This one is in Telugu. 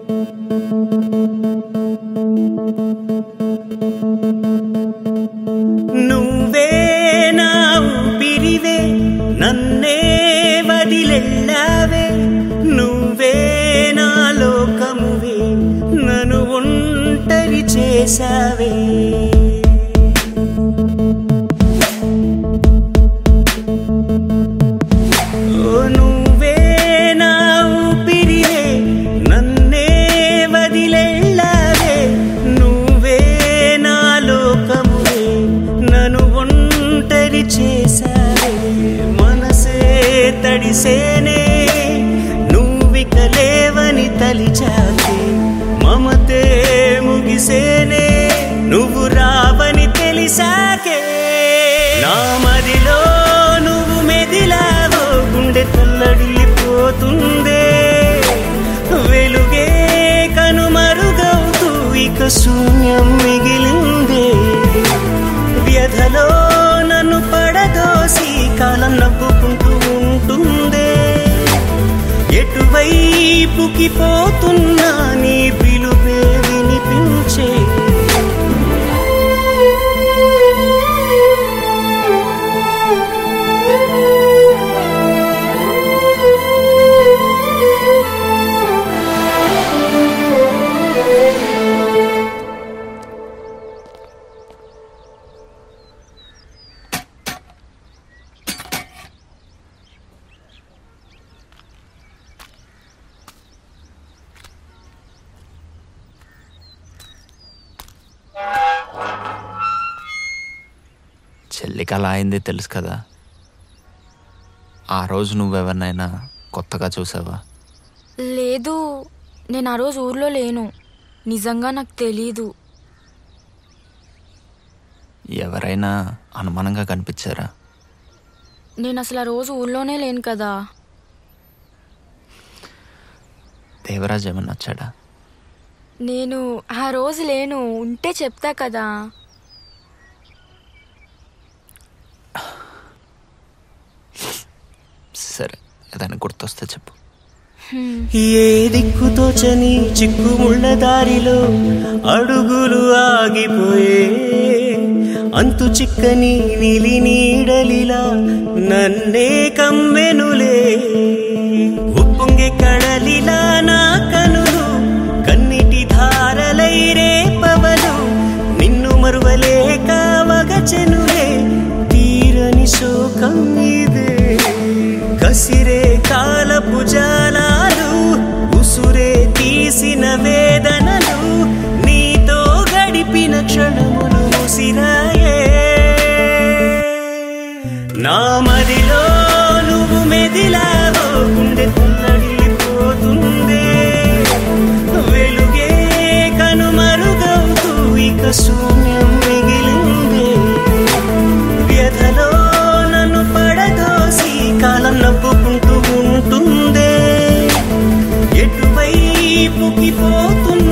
నువ్వే నా ఊపిరివే నన్నే వదిలెళ్ళావే నువ్వే నా లోకమువే నన్ను ఒంటరి చేసావే ఓ నువ్వే నా ఊపిరివే నన్నే వదిలెళ్ళావే నువ్వే నా లోకమువే నన్ను ఒంటరి చేసావే మనసే తడిసేనే నువ్విక లేవని తలిచాకే మమతే ముగిసేనే నువ్వు రావని తెలిసాకే నా మదిలో నువ్వు మెదిలావో గుండె తల్లడిల్లిపోతుందే వెలుగే కనుమరుగవుతూ ఇక శూన్యం మిగిలిందే వ్యధలో నన్ను పడదోసి కాలం నవ్వుకుంటూ ఉంటుందే ఎటువైపుకి పోతున్నా నీ పిలుపే వినిపించే చెల్లికి అలా అయింది తెలుసు కదా ఆ రోజు నువ్వెవరినైనా కొత్తగా చూసావా లేదు నేను ఆ రోజు ఊర్లో లేను నిజంగా నాకు తెలీదు ఎవరైనా అనుమానంగా కనిపించారా నేను అసలు ఆ రోజు ఊర్లోనే లేను కదా దేవరాజ్ ఏమన్నా వచ్చాడా నేను ఆ రోజు లేను ఉంటే చెప్తా కదా సరే ఏదైనా గుర్తొస్తే చెప్పు ఏ దిక్కు తోచని చిక్కుముళ్ళ దారిలో అడుగులు ఆగిపోయే అంతు చిక్కని నిలి నీడలిలా నన్నే కమ్మెనులే ఉప్పొంగే కడలిలా నా కనులు కన్నిటి ధారలై రేపవలు నిన్ను మరువలేక వగచెనులే తీరని శోకం ఇదే కసిరే కాలపు జాలాలు ఉసురే తీసిన వేదనలు నీతో గడిపిన క్షణములు ముసిరాయే నా మదిలో నువ్వు మెదిలావో గుండె తల్లడిల్లిపోతుందే వెలుగే కనుమరుగవుతూ ఇక శూన్యం మిగిలిందే వ్యధలో నన్ను పడదోసి కాలం నవ్వుకుంటూ ఉంటుందే ఎటువైపుకి పోతుంది